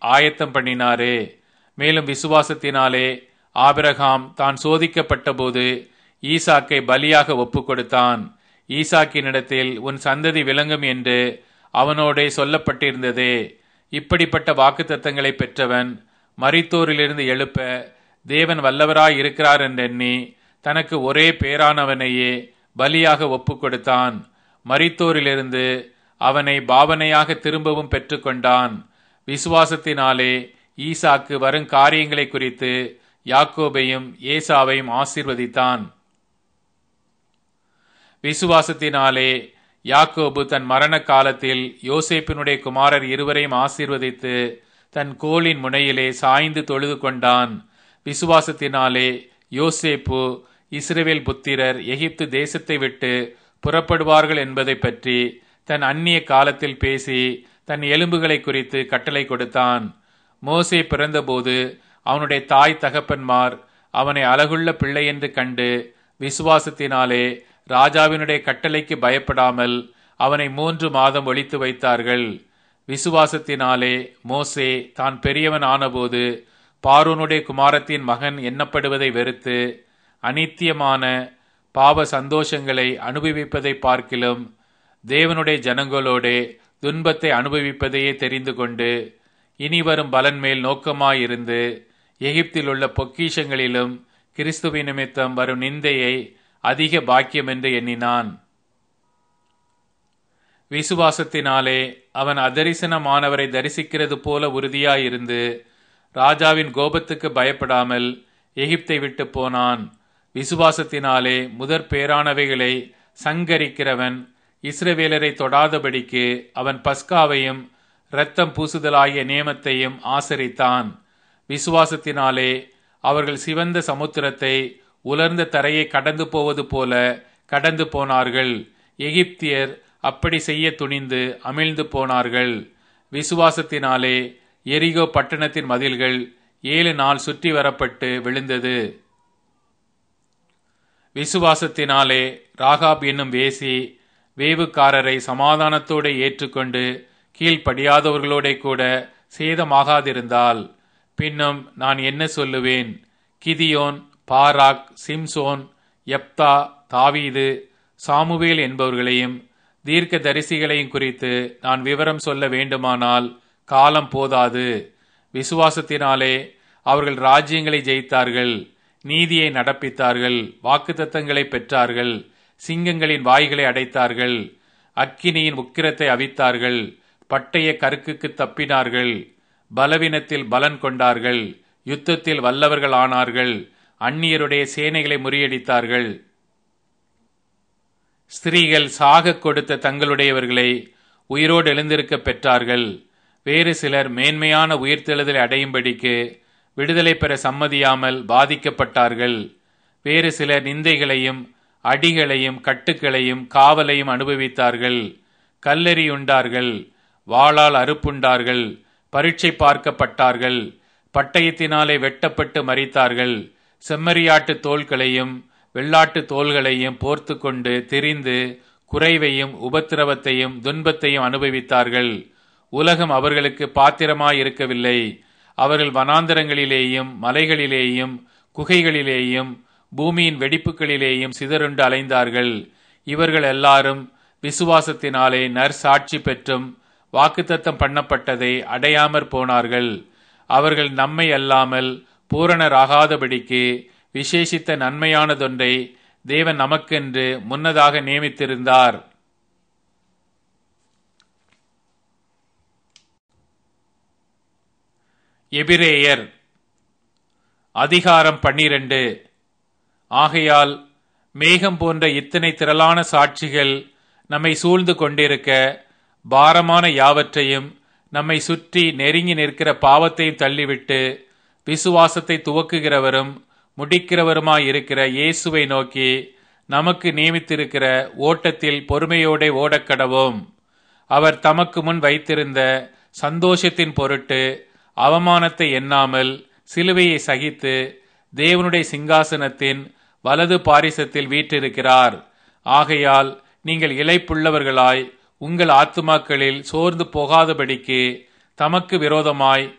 ஆயத்தம் பண்ணினாரே மேலும் விசுவாசத்தினாலே ஆபிரகாம் தான் சோதிக்கப்பட்டபோது ஈசாக்கை பலியாக ஒப்பு கொடுத்தான் ஈசாக்கினிடத்தில் உன் சந்ததி விளங்கும் என்று அவனோடே சொல்லப்பட்டிருந்ததே இப்படிப்பட்ட வாக்குத்தத்தங்களை பெற்றவன் மரித்தோரிலிருந்து எழுப்ப தேவன் வல்லவராய் இருக்கிறார் என்றெண்ணி தனக்கு ஒரே பேரானவனையே பலியாக ஒப்பு கொடுத்தான் மரித்தோரிலிருந்து அவனை பாவனையாக திரும்பவும் பெற்றுக்கொண்டான் விசுவாசத்தினாலே ஈசாக்கு வரும் காரியங்களை குறித்து யாக்கோபையும் ஏசாவையும் ஆசீர்வதித்தான் விசுவாசத்தினாலே யாக்கோபு தன் மரண காலத்தில் யோசேப்பினுடைய குமாரர் இருவரையும் ஆசீர்வதித்து தன் கோலின் முனையிலே சாய்ந்து தொழுது கொண்டான் விசுவாசத்தினாலே யோசேப்பு இஸ்ரவேல் புத்திரர் எகிப்து தேசத்தை விட்டு புறப்படுவார்கள் என்பதை பற்றி தன் அந்நிய காலத்தில் பேசி தன் எலும்புகளை குறித்து கட்டளை கொடுத்தான் மோசே பிறந்தபோது அவனுடைய தாய் தகப்பன்மார் அவனை அழகுள்ள பிள்ளை என்று கண்டு விசுவாசத்தினாலே ராஜாவினுடைய கட்டளைக்கு பயப்படாமல் அவனை மூன்று மாதம் ஒழித்து வைத்தார்கள் விசுவாசத்தினாலே மோசே தான் பெரியவன் ஆனபோது பார்வோனுடைய குமாரத்தின் மகன் எண்ணப்படுவதை வெறுத்து அனித்தியமான பாவ சந்தோஷங்களை அனுபவிப்பதை பார்க்கிலும் தேவனுடைய ஜனங்களோடே துன்பத்தை அனுபவிப்பதையே தெரிந்து கொண்டு இனி வரும் பலன் மேல் நோக்கமாயிருந்து எகிப்தில் உள்ள பொக்கிஷங்களிலும் கிறிஸ்துவின் நிமித்தம் வரும் நிந்தையை அதிக பாக்கியம் என்று எண்ணினான் விசுவாசத்தினாலே அவன் அதரிசனமானவரை தரிசிக்கிறது போல உறுதியாயிருந்து ராஜாவின் கோபத்துக்கு பயப்படாமல் எகிப்தை விட்டு போனான் விசுவாசத்தினாலே முதற் பேரானவைகளை சங்கரிக்கிறவன் இஸ்ரவேலரை தொடாதபடிக்கு அவன் பஸ்காவையும் இரத்தம் பூசுதலாகிய நியமத்தையும் ஆசரித்தான் விசுவாசத்தினாலே அவர்கள் சிவந்த சமுத்திரத்தை உலர்ந்த தரையை கடந்து போவது போல கடந்து போனார்கள் எகிப்தியர் அப்படி செய்ய துணிந்து அமிழ்ந்து போனார்கள் விசுவாசத்தினாலே எரிகோ பட்டணத்தின் மதில்கள் ஏழு நாள் சுற்றி வரப்பட்டு விழுந்தது விசுவாசத்தினாலே ராகாப் என்னும் வேசி வேவுக்காரரை சமாதானத்தோடு ஏற்றுக்கொண்டு கீழ்ப்படியாதவர்களோட கூட சேதமாகாதிருந்தால் பின்னும் நான் என்ன சொல்லுவேன் கிதியோன் பாராக் சிம்சோன் யப்தா தாவீது சாமுவேல் என்பவர்களையும் தீர்க்க தரிசிகளையும் குறித்து நான் விவரம் சொல்ல வேண்டுமானால் காலம் போதாது விசுவாசத்தினாலே அவர்கள் ராஜ்யங்களை ஜெயித்தார்கள் நீதியை நடப்பித்தார்கள் வாக்குத்தத்தங்களை பெற்றார்கள் சிங்கங்களின் வாய்களை அடைத்தார்கள் அக்கினியின் உக்கிரத்தை அவித்தார்கள் பட்டய கருக்குக்கு தப்பினார்கள் பலவீனத்தில் பலன் கொண்டார்கள் யுத்தத்தில் வல்லவர்கள் ஆனார்கள் அந்நியருடைய சேனைகளை முறியடித்தார்கள் ஸ்திரீகள் சாக கொடுத்த தங்களுடையவர்களை உயிரோடு எழுந்திருக்க பெற்றார்கள் வேறு சிலர் மேன்மையான உயிர்த்தெழுதலை அடையும்படிக்கு விடுதலை பெற சம்மதியாமல் பாதிக்கப்பட்டார்கள் வேறு சிலர் நிந்தைகளையும் அடிகளையும் கட்டுக்களையும் காவலையும் அனுபவித்தார்கள் கல்லெறியுண்டார்கள் வாளால் அறுப்புண்டார்கள் பரீட்சை பார்க்கப்பட்டார்கள் பட்டயத்தினாலே வெட்டப்பட்டு மறித்தார்கள் செம்மறியாட்டு தோள்களையும் வெள்ளாட்டு தோள்களையும் போர்த்து கொண்டு திரிந்து குறைவையும் உபத்திரவத்தையும் துன்பத்தையும் அனுபவித்தார்கள் உலகம் அவர்களுக்கு பாத்திரமாயிருக்கவில்லை அவர்கள் வனாந்தரங்களிலேயும் மலைகளிலேயும் குகைகளிலேயும் பூமியின் வெடிப்புகளிலேயும் சிதறுண்டு அலைந்தார்கள் இவர்கள் எல்லாரும் விசுவாசத்தினாலே நற்சாட்சி பெற்றும் வாக்குத்தத்தம் பண்ணப்பட்டதை அடையாமற் போனார்கள் அவர்கள் நம்மை அல்லாமல் பூரணராகாதபடிக்கு விசேஷித்த நன்மையானதொன்றை தேவன் நமக்கென்று முன்னதாக நியமித்திருந்தார் எபிரேயர் அதிகாரம் பன்னிரண்டு ஆகையால் மேகம் போன்ற இத்தனை திரளான சாட்சிகள் நம்மை சூழ்ந்து கொண்டிருக்க பாரமான யாவற்றையும் நம்மை சுற்றி நெருங்கி நிற்கிற பாவத்தையும் தள்ளிவிட்டு விசுவாசத்தை துவக்குகிறவரும் முடிக்கிறவருமாயிருக்கிற இயேசுவை நோக்கி நமக்கு நியமித்திருக்கிற ஓட்டத்தில் பொறுமையோടെ ஓடக்கடவோம் அவர் தமக்கு முன் வைத்திருந்த சந்தோஷத்தின் பொருட்டு அவமானத்தை எண்ணாமல் சிலுவையை சகித்து தேவனுடைய சிங்காசனத்தின் வலது பாரிசத்தில் வீற்றிருக்கிறார் ஆகையால் நீங்கள் இழைப்புள்ளவர்களாய் உங்கள் ஆத்துமாக்களில் சோர்ந்து போகாதபடிக்கு தமக்கு விரோதமாய்